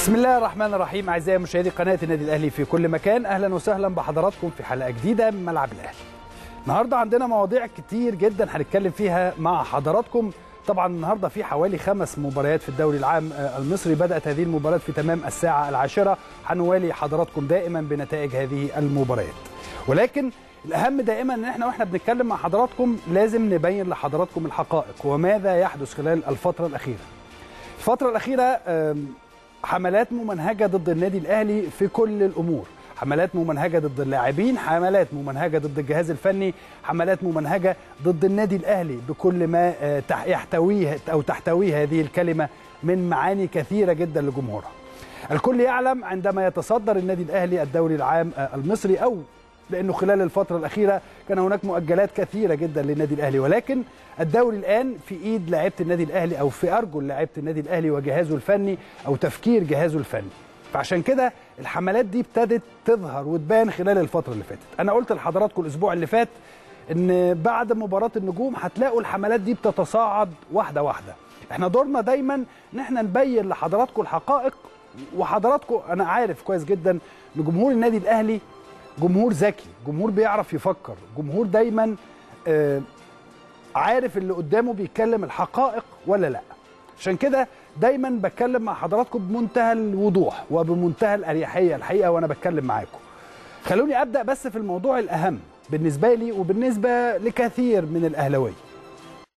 بسم الله الرحمن الرحيم اعزائي مشاهدي قناه النادي الاهلي في كل مكان اهلا وسهلا بحضراتكم في حلقه جديده من ملعب الاهلي. النهارده عندنا مواضيع كتير جدا هنتكلم فيها مع حضراتكم طبعا النهارده في حوالي خمس مباريات في الدوري العام المصري بدات هذه المباريات في تمام الساعه العاشره هنوالي حضراتكم دائما بنتائج هذه المباريات. ولكن الاهم دائما ان احنا واحنا بنتكلم مع حضراتكم لازم نبين لحضراتكم الحقائق وماذا يحدث خلال الفتره الاخيره. الفتره الاخيره حملات ممنهجه ضد النادي الاهلي في كل الامور حملات ممنهجه ضد اللاعبين حملات ممنهجه ضد الجهاز الفني حملات ممنهجه ضد النادي الاهلي بكل ما يحتويه او تحتويه هذه الكلمه من معاني كثيره جدا لجمهورها الكل يعلم عندما يتصدر النادي الاهلي الدوري العام المصري او لانه خلال الفتره الاخيره كان هناك مؤجلات كثيره جدا للنادي الاهلي ولكن الدوري الان في ايد لاعيبه النادي الاهلي او في ارجل لاعيبه النادي الاهلي وجهازه الفني او تفكير جهازه الفني فعشان كده الحملات دي ابتدت تظهر وتبان خلال الفتره اللي فاتت انا قلت لحضراتكم الاسبوع اللي فات ان بعد مباراه النجوم هتلاقوا الحملات دي بتتصاعد واحده واحده احنا دورنا دايما ان احنا نبين لحضراتكم الحقائق وحضراتكم انا عارف كويس جدا ان جمهور النادي الاهلي جمهور ذكي جمهور بيعرف يفكر جمهور دايما آه عارف اللي قدامه بيتكلم الحقائق ولا لا عشان كده دايما بتكلم مع حضراتكم بمنتهى الوضوح وبمنتهى الاريحيه الحقيقه وانا بتكلم معاكم خلوني ابدا بس في الموضوع الاهم بالنسبه لي وبالنسبه لكثير من الاهلاويه